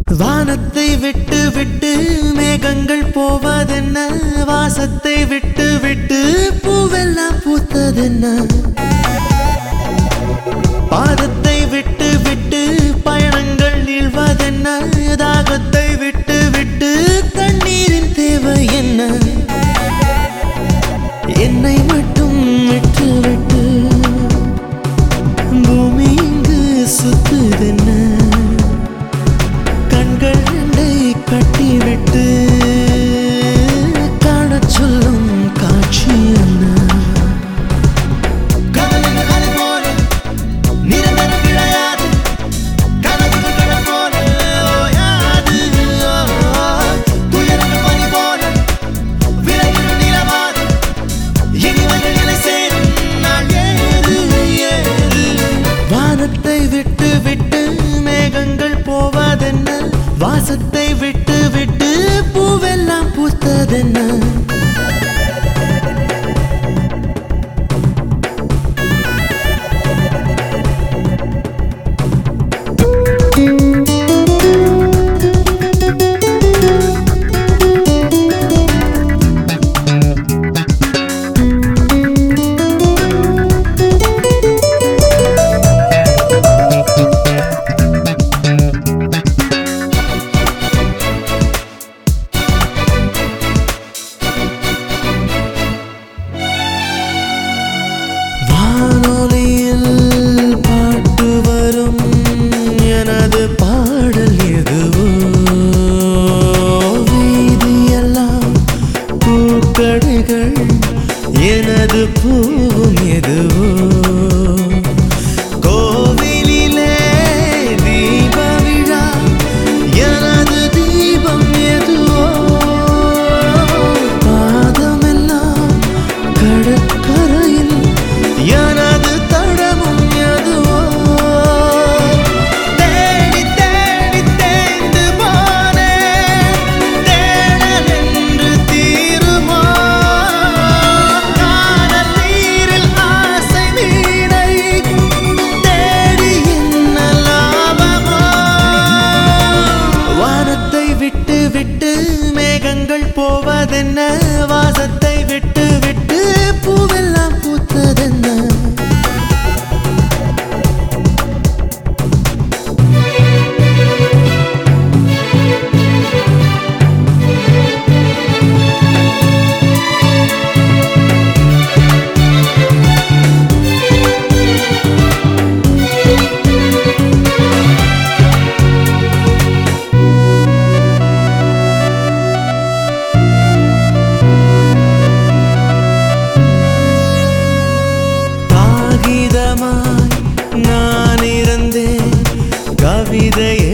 வானத்தை விட்டு விட்டு மேகங்கள் போவதென்ன வாசத்தை விட்டு விட்டு பூவெல்லாம் பூத்ததென்ன பாதத்தை விட்டு விட்டு பயணங்கள் நீள்வதென்ன தாகத்தை விட்டு விட்டு தண்ணீரின் தேவை என்ன என்னை மட்டும் விட்டு விட்டு பூமி இங்கு சுத்துதென்ன கண்கள் ரெண்டை கட்டிவிட்டு காணச் சொல்லும் காட்சி என்ன கடலுக்கு அலை போல நிரந்தரம் கிடையாது. கனவுக்கு கடல் போல ஓயாது. துயரங்கள் பனி போல விலகிடும் நிலவாது. இனிமைகள் நிலை சேரும் நாள் ஏது, ஏது? வானத்தை விட்டு விட்டு மேகங்கள் போவதென்ன வாசத்தை விட்டு விட்டு பூவெல்லாம் பூத்ததென்ன வானொலியில் பாட்டு வரும் எனது பாடல் எதுவோ வீதியெல்லாம் பூக்கடைகள் எனது பூவும் எதுவோ கோவிலிலே தீப விழா எனது தீபம் எதுவோ பாதமெல்லாம் கடற்கரையில் எனது தடமும் எதுவோ தேடி தேடி தேய்ந்து போனேன் தேடல் என்று தீருமா காதல் நீரில் ஆசை மீனை தேடி என்ன லாபமோ வானத்தை விட்டு விட்டு மேகங்கள் போவதென்ன வாசத்தை விட்டு விட்டு பூவெல்லாம் பூத்ததென்ன காகிதமாய் நான் இருந்தேன் கவிதை